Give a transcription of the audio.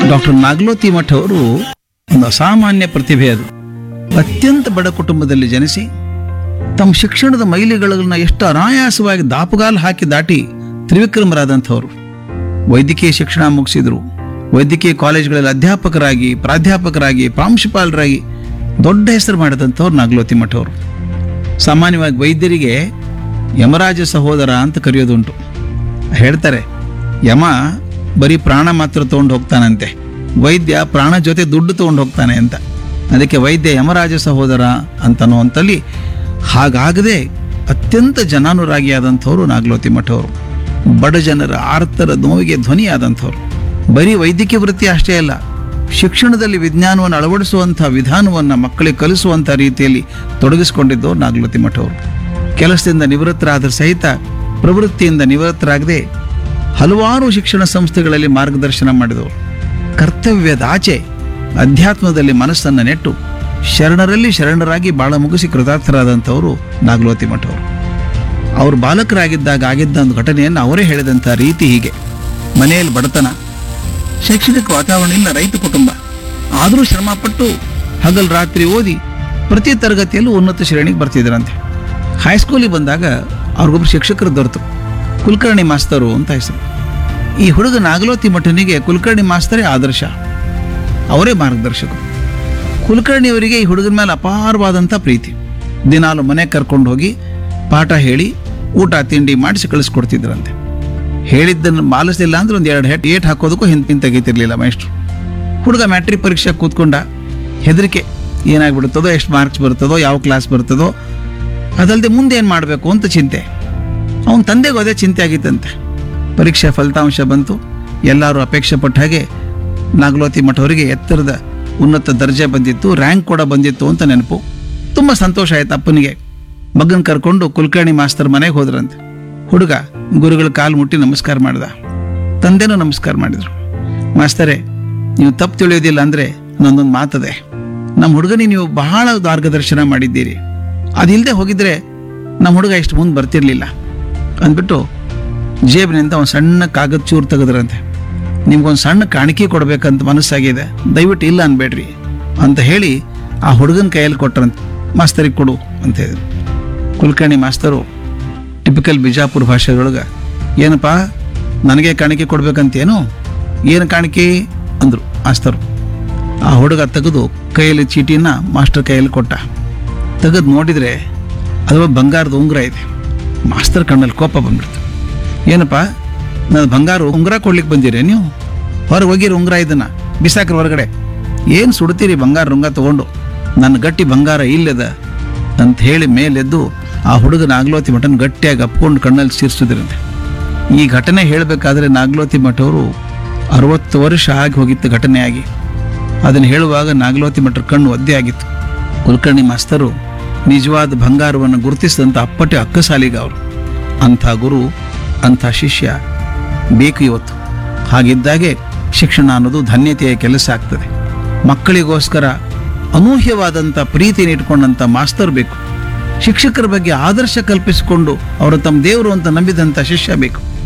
doctor ನಾಗಲೋತಿ ಮಠ ಅವರು ಒಂದು ಅಸಾಮಾನ್ಯ ಪ್ರತಿಭೆ ಅದು ಅತ್ಯಂತ ಬಡ ಕುಟುಂಬದಲ್ಲಿ ಜನಿಸಿ ತಮ್ಮ ಶಿಕ್ಷಣದ ಮೈಲಿಗಳನ್ನು ಎಷ್ಟು ಅನಾಯಾಸವಾಗಿ ದಾಪುಗಾಲು ಹಾಕಿ ದಾಟಿ ತ್ರಿವಿಕ್ರಮರಾದಂಥವರು ವೈದ್ಯಕೀಯ ಶಿಕ್ಷಣ ಮುಗಿಸಿದ್ರು ವೈದ್ಯಕೀಯ ಕಾಲೇಜುಗಳಲ್ಲಿ ಅಧ್ಯಾಪಕರಾಗಿ ಪ್ರಾಧ್ಯಾಪಕರಾಗಿ ಪ್ರಾಂಶುಪಾಲರಾಗಿ ದೊಡ್ಡ ಹೆಸರು ಮಾಡಿದಂಥವ್ರು ನಾಗಲೋತಿ ಮಠ ಅವರು ಸಾಮಾನ್ಯವಾಗಿ ವೈದ್ಯರಿಗೆ ಯಮರಾಜ ಸಹೋದರ ಅಂತ ಕರೆಯೋದುಂಟು ಹೇಳ್ತಾರೆ ಯಮ ಬರೀ ಪ್ರಾಣ ಮಾತ್ರ ತೊಗೊಂಡು ಹೋಗ್ತಾನಂತೆ ವೈದ್ಯ ಪ್ರಾಣ ಜೊತೆ ದುಡ್ಡು ತೊಗೊಂಡು ಹೋಗ್ತಾನೆ ಅಂತ ಅದಕ್ಕೆ ವೈದ್ಯ ಯಮರಾಜ ಸಹೋದರ ಅಂತನ್ನುವಂಥಲ್ಲಿ ಹಾಗಾಗದೆ ಅತ್ಯಂತ ಜನಾನುರಾಗಿಯಾದಂಥವ್ರು ನಾಗಲೋತಿ ಮಠವರು ಬಡ ಜನರ ಆರ್ತರ ನೋವಿಗೆ ಧ್ವನಿಯಾದಂಥವ್ರು ಬರೀ ವೈದ್ಯಕೀಯ ವೃತ್ತಿ ಅಷ್ಟೇ ಅಲ್ಲ ಶಿಕ್ಷಣದಲ್ಲಿ ವಿಜ್ಞಾನವನ್ನು ಅಳವಡಿಸುವಂಥ ವಿಧಾನವನ್ನು ಮಕ್ಕಳಿಗೆ ಕಲಿಸುವಂಥ ರೀತಿಯಲ್ಲಿ ತೊಡಗಿಸಿಕೊಂಡಿದ್ದವರು ನಾಗಲೋತಿ ಮಠವರು ಕೆಲಸದಿಂದ ನಿವೃತ್ತರಾದ ಸಹಿತ ಪ್ರವೃತ್ತಿಯಿಂದ ನಿವೃತ್ತರಾಗದೆ ಹಲವಾರು ಶಿಕ್ಷಣ ಸಂಸ್ಥೆಗಳಲ್ಲಿ ಮಾರ್ಗದರ್ಶನ ಮಾಡಿದವರು ಕರ್ತವ್ಯದ ಆಚೆ ಅಧ್ಯಾತ್ಮದಲ್ಲಿ ಮನಸ್ಸನ್ನು ನೆಟ್ಟು ಶರಣರಲ್ಲಿ ಶರಣರಾಗಿ ಬಾಳ ಮುಗಿಸಿ ಕೃತಾರ್ಥರಾದಂಥವರು ನಾಗಲೋತಿ ಮಠವರು ಅವರು ಬಾಲಕರಾಗಿದ್ದಾಗ ಆಗಿದ್ದ ಒಂದು ಘಟನೆಯನ್ನು ಅವರೇ ಹೇಳಿದಂಥ ರೀತಿ ಹೀಗೆ ಮನೆಯಲ್ಲಿ ಬಡತನ ಶೈಕ್ಷಣಿಕ ವಾತಾವರಣ ಇಲ್ಲ ರೈತ ಕುಟುಂಬ ಆದರೂ ಶ್ರಮಪಟ್ಟು ಹಗಲು ರಾತ್ರಿ ಓದಿ ಪ್ರತಿ ತರಗತಿಯಲ್ಲೂ ಉನ್ನತ ಶ್ರೇಣಿಗೆ ಬರ್ತಿದ್ರಂತೆ ಹೈಸ್ಕೂಲಿಗೆ ಬಂದಾಗ ಅವ್ರಿಗೊಬ್ರು ಶಿಕ್ಷಕರು ದೊರೆತು ಕುಲಕರ್ಣಿ ಮಾಸ್ತರು ಅಂತ ಹೆಸರು ಈ ಹುಡುಗ ನಾಗಲೋತಿ ಮಠನಿಗೆ ಕುಲಕರ್ಣಿ ಮಾಸ್ತರೇ ಆದರ್ಶ ಅವರೇ ಮಾರ್ಗದರ್ಶಕರು ಕುಲಕರ್ಣಿಯವರಿಗೆ ಈ ಹುಡುಗನ ಮೇಲೆ ಅಪಾರವಾದಂಥ ಪ್ರೀತಿ ದಿನಾಲು ಮನೆ ಕರ್ಕೊಂಡು ಹೋಗಿ ಪಾಠ ಹೇಳಿ ಊಟ ತಿಂಡಿ ಮಾಡಿಸಿ ಕಳಿಸ್ಕೊಡ್ತಿದ್ರಂತೆ ಹೇಳಿದ್ದನ್ನು ಪಾಲಿಸಲಿಲ್ಲ ಅಂದ್ರೆ ಒಂದು ಎರಡು ಹೆಟ್ ಏಟ್ ಹಾಕೋದಕ್ಕೂ ಹಿಂದೆ ಹಿಂತೆಗೀತಿರ್ಲಿಲ್ಲ ಮೇಷ್ಟ್ರು ಹುಡುಗ ಮ್ಯಾಟ್ರಿಕ್ ಪರೀಕ್ಷೆ ಕೂತ್ಕೊಂಡ ಹೆದರಿಕೆ ಏನಾಗ್ಬಿಡುತ್ತದೋ ಎಷ್ಟು ಮಾರ್ಕ್ಸ್ ಬರ್ತದೋ ಯಾವ ಕ್ಲಾಸ್ ಬರ್ತದೋ ಅದಲ್ಲದೆ ಮುಂದೆ ಏನು ಮಾಡಬೇಕು ಅಂತ ಚಿಂತೆ ಅವನ ತಂದೆಗೂ ಅದೇ ಚಿಂತೆ ಆಗಿತ್ತಂತೆ ಪರೀಕ್ಷೆ ಫಲಿತಾಂಶ ಬಂತು ಎಲ್ಲರೂ ಅಪೇಕ್ಷೆ ಪಟ್ಟ ಹಾಗೆ ನಾಗಲೋತಿ ಮಠವರಿಗೆ ಎತ್ತರದ ಉನ್ನತ ದರ್ಜೆ ಬಂದಿತ್ತು ರ್ಯಾಂಕ್ ಕೂಡ ಬಂದಿತ್ತು ಅಂತ ನೆನಪು ತುಂಬ ಸಂತೋಷ ಆಯ್ತು ಅಪ್ಪನಿಗೆ ಮಗನ್ ಕರ್ಕೊಂಡು ಕುಲಕರ್ಣಿ ಮಾಸ್ತರ್ ಮನೆಗೆ ಹೋದ್ರಂತೆ ಹುಡುಗ ಗುರುಗಳ ಕಾಲು ಮುಟ್ಟಿ ನಮಸ್ಕಾರ ಮಾಡ್ದ ತಂದೆನೂ ನಮಸ್ಕಾರ ಮಾಡಿದ್ರು ಮಾಸ್ತರೇ ನೀವು ತಪ್ಪು ತಿಳಿಯೋದಿಲ್ಲ ಅಂದ್ರೆ ನನ್ನೊಂದು ಮಾತದೆ ನಮ್ಮ ಹುಡುಗನಿಗೆ ನೀವು ಬಹಳ ಮಾರ್ಗದರ್ಶನ ಮಾಡಿದ್ದೀರಿ ಅದಿಲ್ಲದೆ ಹೋಗಿದ್ರೆ ನಮ್ಮ ಹುಡುಗ ಇಷ್ಟು ಮುಂದೆ ಬರ್ತಿರ್ಲಿಲ್ಲ ಅಂದ್ಬಿಟ್ಟು ಜೇಬಿನಿಂದ ಒಂದು ಸಣ್ಣ ಕಾಗದ ಚೂರು ತೆಗೆದ್ರಂತೆ ನಿಮ್ಗೊಂದು ಸಣ್ಣ ಕಾಣಿಕೆ ಕೊಡ್ಬೇಕಂತ ಮನಸ್ಸಾಗಿದೆ ದಯವಿಟ್ಟು ಇಲ್ಲ ಅನ್ಬೇಡ್ರಿ ಅಂತ ಹೇಳಿ ಆ ಹುಡುಗನ ಕೈಯಲ್ಲಿ ಕೊಟ್ರಂತೆ ಮಾಸ್ತರಿಗೆ ಕೊಡು ಅಂತ ಹೇಳಿದ್ರು ಕುಲಕರ್ಣಿ ಮಾಸ್ತರು ಟಿಪಿಕಲ್ ಬಿಜಾಪುರ ಭಾಷೆದೊಳಗೆ ಏನಪ್ಪ ನನಗೆ ಕಾಣಿಕೆ ಕೊಡ್ಬೇಕಂತೇನು ಏನು ಕಾಣಿಕೆ ಅಂದರು ಮಾಸ್ತರು ಆ ಹುಡುಗ ತೆಗೆದು ಕೈಯಲ್ಲಿ ಚೀಟಿನ ಮಾಸ್ಟರ್ ಕೈಯಲ್ಲಿ ಕೊಟ್ಟ ತೆಗೆದು ನೋಡಿದರೆ ಅದು ಬಂಗಾರದ ಉಂಗುರ ಇದೆ ಮಾಸ್ತರ್ ಕಣ್ಣಲ್ಲಿ ಕೋಪ ಬಂದ್ಬಿಡ್ತು ಏನಪ್ಪ ನಾನು ಬಂಗಾರ ಉಂಗುರ ಕೊಡ್ಲಿಕ್ಕೆ ಬಂದಿರಿ ನೀವು ಹೊರಗೆ ಹೋಗಿರಿ ಉಂಗುರ ಇದನ್ನ ಬಿಸಾಕ್ರಿ ಹೊರಗಡೆ ಏನು ಸುಡ್ತೀರಿ ಬಂಗಾರ ರುಂಗ ತಗೊಂಡು ನನ್ನ ಗಟ್ಟಿ ಬಂಗಾರ ಇಲ್ಲದ ಅಂತ ಹೇಳಿ ಮೇಲೆದ್ದು ಆ ಹುಡುಗ ನಾಗಲೋತಿ ಮಠನ ಗಟ್ಟಿಯಾಗಿ ಅಪ್ಕೊಂಡು ಕಣ್ಣಲ್ಲಿ ಸೇರಿಸಿದ್ರಂತೆ ಈ ಘಟನೆ ಹೇಳಬೇಕಾದ್ರೆ ನಾಗಲೋತಿ ಮಠವರು ಅರವತ್ತು ವರ್ಷ ಆಗಿ ಹೋಗಿತ್ತು ಘಟನೆಯಾಗಿ ಅದನ್ನು ಹೇಳುವಾಗ ನಾಗಲೋತಿ ಮಠರ ಕಣ್ಣು ಒದ್ದೆ ಆಗಿತ್ತು ಕುಲಕರ್ಣಿ ಮಾಸ್ತರು ನಿಜವಾದ ಬಂಗಾರವನ್ನು ಗುರುತಿಸಿದಂಥ ಅಪ್ಪಟೆ ಅಕ್ಕಸಾಲಿಗ ಅವರು ಅಂಥ ಗುರು ಅಂಥ ಶಿಷ್ಯ ಬೇಕು ಇವತ್ತು ಹಾಗಿದ್ದಾಗೆ ಶಿಕ್ಷಣ ಅನ್ನೋದು ಧನ್ಯತೆಯ ಕೆಲಸ ಆಗ್ತದೆ ಮಕ್ಕಳಿಗೋಸ್ಕರ ಅನೂಹ್ಯವಾದಂಥ ಪ್ರೀತಿನ ಇಟ್ಕೊಂಡಂಥ ಮಾಸ್ತರ್ ಬೇಕು ಶಿಕ್ಷಕರ ಬಗ್ಗೆ ಆದರ್ಶ ಕಲ್ಪಿಸಿಕೊಂಡು ಅವರು ತಮ್ಮ ದೇವರು ಅಂತ ನಂಬಿದಂಥ ಶಿಷ್ಯ ಬೇಕು